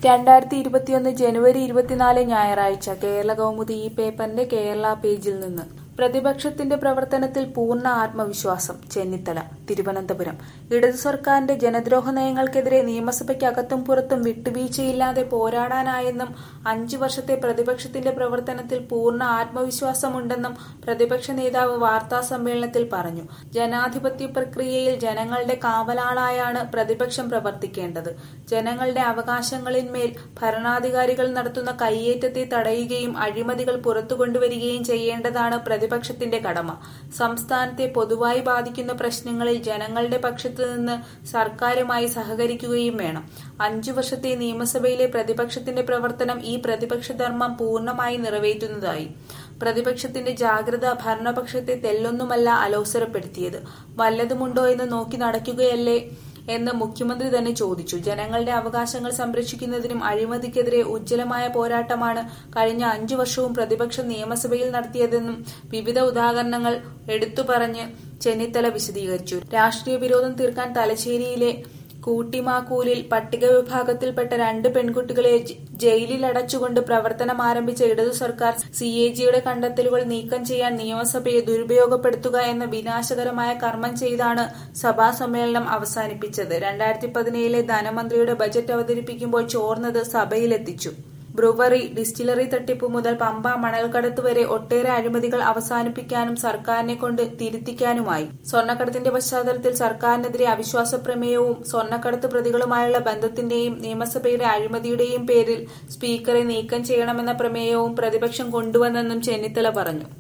രണ്ടായിരത്തി ഇരുപത്തിയൊന്ന് ജനുവരി ഇരുപത്തിനാല് ഞായറാഴ്ച കേരള കൗമുദി ഈ പേപ്പറിന്റെ കേരള പേജിൽ നിന്ന് പ്രതിപക്ഷത്തിന്റെ പ്രവർത്തനത്തിൽ പൂർണ്ണ ആത്മവിശ്വാസം ചെന്നിത്തല തിരുവനന്തപുരം ഇടതു സർക്കാരിന്റെ ജനദ്രോഹ നയങ്ങൾക്കെതിരെ നിയമസഭയ്ക്കകത്തും പുറത്തും വിട്ടുവീഴ്ചയില്ലാതെ പോരാടാനായെന്നും അഞ്ചു വർഷത്തെ പ്രതിപക്ഷത്തിന്റെ പ്രവർത്തനത്തിൽ പൂർണ്ണ ആത്മവിശ്വാസമുണ്ടെന്നും പ്രതിപക്ഷ നേതാവ് വാർത്താ സമ്മേളനത്തിൽ പറഞ്ഞു ജനാധിപത്യ പ്രക്രിയയിൽ ജനങ്ങളുടെ കാവലാളായാണ് പ്രതിപക്ഷം പ്രവർത്തിക്കേണ്ടത് ജനങ്ങളുടെ അവകാശങ്ങളിന്മേൽ ഭരണാധികാരികൾ നടത്തുന്ന കയ്യേറ്റത്തെ തടയുകയും അഴിമതികൾ പുറത്തുകൊണ്ടുവരികയും ചെയ്യേണ്ടതാണ് പ്രതിപക്ഷത്തിന്റെ കടമ സംസ്ഥാനത്തെ പൊതുവായി ബാധിക്കുന്ന പ്രശ്നങ്ങളിൽ ജനങ്ങളുടെ പക്ഷത്തു നിന്ന് സർക്കാരുമായി സഹകരിക്കുകയും വേണം അഞ്ചു വർഷത്തെ നിയമസഭയിലെ പ്രതിപക്ഷത്തിന്റെ പ്രവർത്തനം ഈ പ്രതിപക്ഷ ധർമ്മം പൂർണ്ണമായി നിറവേറ്റുന്നതായി പ്രതിപക്ഷത്തിന്റെ ജാഗ്രത ഭരണപക്ഷത്തെ തെല്ലൊന്നുമല്ല അലോസരപ്പെടുത്തിയത് വല്ലതുമുണ്ടോ എന്ന് നോക്കി നടക്കുകയല്ലേ എന്ന് മുഖ്യമന്ത്രി തന്നെ ചോദിച്ചു ജനങ്ങളുടെ അവകാശങ്ങൾ സംരക്ഷിക്കുന്നതിനും അഴിമതിക്കെതിരെ ഉജ്ജ്വലമായ പോരാട്ടമാണ് കഴിഞ്ഞ അഞ്ചു വർഷവും പ്രതിപക്ഷം നിയമസഭയിൽ നടത്തിയതെന്നും വിവിധ ഉദാഹരണങ്ങൾ എടുത്തുപറഞ്ഞ് ചെന്നിത്തല വിശദീകരിച്ചു രാഷ്ട്രീയ വിരോധം തീർക്കാൻ തലശ്ശേരിയിലെ കൂട്ടിമാക്കൂലിൽ പട്ടിക വിഭാഗത്തിൽപ്പെട്ട രണ്ട് പെൺകുട്ടികളെ ജ- ജയിലിൽ അടച്ചുകൊണ്ട് പ്രവർത്തനം ആരംഭിച്ച ഇടതു സർക്കാർ സി എ ജിയുടെ കണ്ടെത്തലുകൾ നീക്കം ചെയ്യാൻ നിയമസഭയെ ദുരുപയോഗപ്പെടുത്തുക എന്ന വിനാശകരമായ കർമ്മം ചെയ്താണ് സഭാ സമ്മേളനം അവസാനിപ്പിച്ചത് രണ്ടായിരത്തി പതിനേഴിലെ ധനമന്ത്രിയുടെ ബജറ്റ് അവതരിപ്പിക്കുമ്പോൾ ചോർന്നത് സഭയിലെത്തിച്ചു ബ്രുവറി ഡിസ്റ്റിലറി തട്ടിപ്പ് മുതൽ പമ്പ മണൽക്കടത്ത് വരെ ഒട്ടേറെ അഴിമതികൾ അവസാനിപ്പിക്കാനും സർക്കാരിനെ കൊണ്ട് തിരുത്തിക്കാനുമായി സ്വർണ്ണക്കടത്തിന്റെ പശ്ചാത്തലത്തിൽ സർക്കാരിനെതിരെ അവിശ്വാസ പ്രമേയവും സ്വർണ്ണക്കടത്ത് പ്രതികളുമായുള്ള ബന്ധത്തിന്റെയും നിയമസഭയുടെ അഴിമതിയുടെയും പേരിൽ സ്പീക്കറെ നീക്കം ചെയ്യണമെന്ന പ്രമേയവും പ്രതിപക്ഷം കൊണ്ടുവന്നെന്നും ചെന്നിത്തല പറഞ്ഞു